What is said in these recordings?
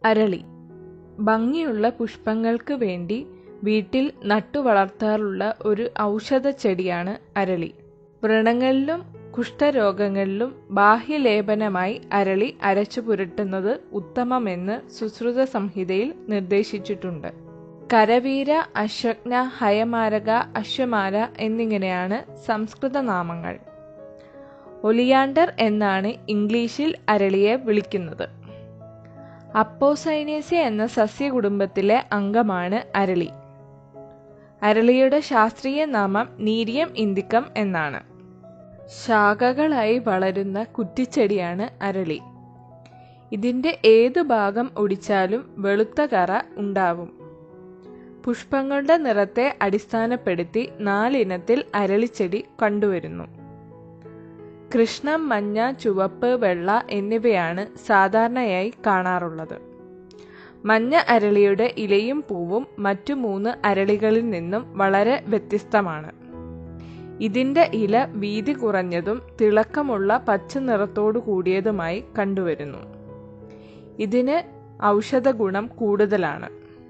അരളി ഭംഗിയുള്ള പുഷ്പങ്ങൾക്ക് വേണ്ടി വീട്ടിൽ നട്ടുവളർത്താറുള്ള ഒരു ഔഷധച്ചെടിയാണ് അരളി വ്രണങ്ങളിലും കുഷ്ഠരോഗങ്ങളിലും ബാഹ്യലേപനമായി അരളി അരച്ചു പുരട്ടുന്നത് ഉത്തമമെന്ന് സുശ്രുത സംഹിതയിൽ നിർദ്ദേശിച്ചിട്ടുണ്ട് കരവീര അശ്വജ്ഞ ഹയമാരക അശ്വമാര എന്നിങ്ങനെയാണ് സംസ്കൃത നാമങ്ങൾ ഒലിയാണ്ടർ എന്നാണ് ഇംഗ്ലീഷിൽ അരളിയെ വിളിക്കുന്നത് അപ്പോസൈനേസിയ എന്ന സസ്യകുടുംബത്തിലെ അംഗമാണ് അരളി അരളിയുടെ ശാസ്ത്രീയ നാമം നീരിയം ഇന്ദിക്കം എന്നാണ് ശാഖകളായി വളരുന്ന കുറ്റിച്ചെടിയാണ് അരളി ഇതിന്റെ ഏതു ഭാഗം ഒടിച്ചാലും വെളുത്ത കറ ഉണ്ടാവും പുഷ്പങ്ങളുടെ നിറത്തെ അടിസ്ഥാനപ്പെടുത്തി നാലിനത്തിൽ അരളിച്ചെടി കണ്ടുവരുന്നു കൃഷ്ണം മഞ്ഞ ചുവപ്പ് വെള്ള എന്നിവയാണ് സാധാരണയായി കാണാറുള്ളത് മഞ്ഞ അരളിയുടെ ഇലയും പൂവും മറ്റു മൂന്ന് അരളികളിൽ നിന്നും വളരെ വ്യത്യസ്തമാണ് ഇതിന്റെ ഇല വീതി കുറഞ്ഞതും തിളക്കമുള്ള പച്ച നിറത്തോടു കൂടിയതുമായി കണ്ടുവരുന്നു ഇതിന് ഔഷധ ഗുണം കൂടുതലാണ്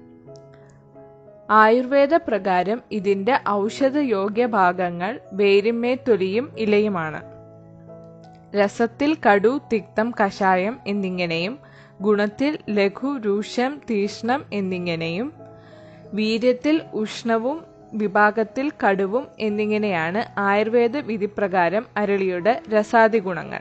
ആയുർവേദ പ്രകാരം ഇതിന്റെ ഔഷധയോഗ്യ ഭാഗങ്ങൾ വേരിന്മേത്തൊലിയും ഇലയുമാണ് രസത്തിൽ കടു തിക്തം കഷായം എന്നിങ്ങനെയും ഗുണത്തിൽ ലഘു രൂക്ഷം തീഷ്ണം എന്നിങ്ങനെയും വീര്യത്തിൽ ഉഷ്ണവും വിഭാഗത്തിൽ കടുവും എന്നിങ്ങനെയാണ് ആയുർവേദ വിധിപ്രകാരം അരളിയുടെ രസാദി ഗുണങ്ങൾ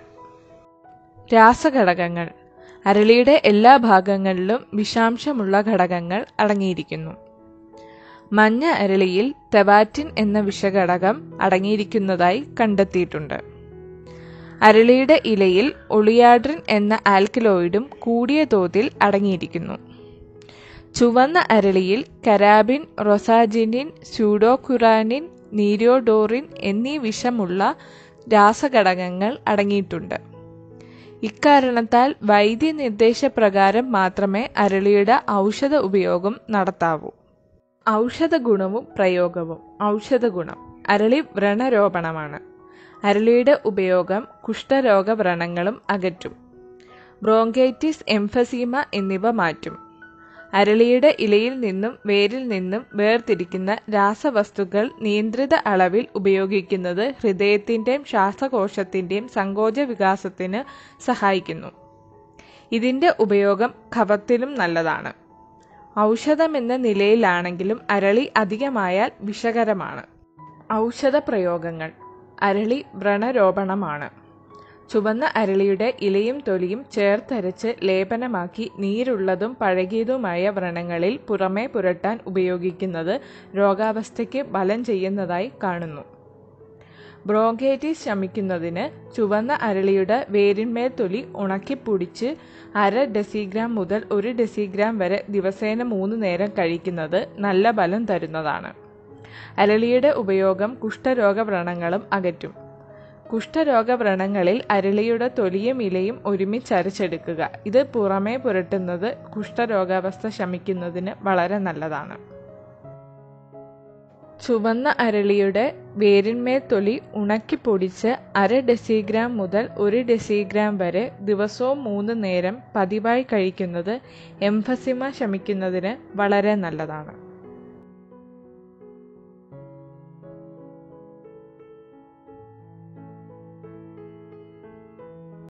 രാസഘടകങ്ങൾ അരളിയുടെ എല്ലാ ഭാഗങ്ങളിലും വിഷാംശമുള്ള ഘടകങ്ങൾ അടങ്ങിയിരിക്കുന്നു മഞ്ഞ അരളിയിൽ തെവാറ്റിൻ എന്ന വിഷഘടകം അടങ്ങിയിരിക്കുന്നതായി കണ്ടെത്തിയിട്ടുണ്ട് അരളിയുടെ ഇലയിൽ ഒളിയാഡ്രിൻ എന്ന ആൽക്കലോയിഡും കൂടിയ തോതിൽ അടങ്ങിയിരിക്കുന്നു ചുവന്ന അരളിയിൽ കരാബിൻ റൊസാജിനിൻ സ്യൂഡോകുറാനിൻ നീരിയോഡോറിൻ എന്നീ വിഷമുള്ള രാസഘടകങ്ങൾ അടങ്ങിയിട്ടുണ്ട് ഇക്കാരണത്താൽ വൈദ്യനിർദ്ദേശപ്രകാരം മാത്രമേ അരളിയുടെ ഔഷധ ഉപയോഗം നടത്താവൂ ഔഷധ ഗുണവും പ്രയോഗവും ഔഷധ ഗുണം അരളി വ്രണരോപണമാണ് അരളിയുടെ ഉപയോഗം കുഷ്ഠരോഗ വ്രണങ്ങളും അകറ്റും ബ്രോങ്കൈറ്റിസ് എംഫസീമ എന്നിവ മാറ്റും അരളിയുടെ ഇലയിൽ നിന്നും വേരിൽ നിന്നും വേർതിരിക്കുന്ന രാസവസ്തുക്കൾ നിയന്ത്രിത അളവിൽ ഉപയോഗിക്കുന്നത് ഹൃദയത്തിൻ്റെയും ശ്വാസകോശത്തിൻ്റെയും സങ്കോച വികാസത്തിന് സഹായിക്കുന്നു ഇതിൻ്റെ ഉപയോഗം കഫത്തിലും നല്ലതാണ് ഔഷധമെന്ന നിലയിലാണെങ്കിലും അരളി അധികമായാൽ വിഷകരമാണ് ഔഷധ പ്രയോഗങ്ങൾ അരളി വ്രണരോപണമാണ് ചുവന്ന അരളിയുടെ ഇലയും തൊലിയും ചേർത്തരച്ച് ലേപനമാക്കി നീരുള്ളതും പഴകിയതുമായ വ്രണങ്ങളിൽ പുറമേ പുരട്ടാൻ ഉപയോഗിക്കുന്നത് രോഗാവസ്ഥയ്ക്ക് ബലം ചെയ്യുന്നതായി കാണുന്നു ബ്രോങ്കൈറ്റിസ് ശമിക്കുന്നതിന് ചുവന്ന അരളിയുടെ വേരിന്മേൽ തൊലി ഉണക്കിപ്പൊടിച്ച് അര ഡെസിഗ്രാം മുതൽ ഒരു ഡെസിഗ്രാം വരെ ദിവസേന മൂന്ന് നേരം കഴിക്കുന്നത് നല്ല ബലം തരുന്നതാണ് അരളിയുടെ ഉപയോഗം കുഷ്ഠരോഗ വ്രണങ്ങളും അകറ്റും കുഷ്ഠരോഗ വ്രണങ്ങളിൽ അരളിയുടെ തൊലിയും ഇലയും ഒരുമിച്ചരച്ചെടുക്കുക ഇത് പുറമേ പുരട്ടുന്നത് കുഷ്ഠരോഗാവസ്ഥ ശമിക്കുന്നതിന് വളരെ നല്ലതാണ് ചുവന്ന അരളിയുടെ വേരിന്മേൽ തൊലി ഉണക്കിപ്പൊടിച്ച് അര ഡെസിഗ്രാം മുതൽ ഒരു ഡെസിഗ്രാം വരെ ദിവസവും മൂന്ന് നേരം പതിവായി കഴിക്കുന്നത് എംഫസിമ ശമിക്കുന്നതിന് വളരെ നല്ലതാണ്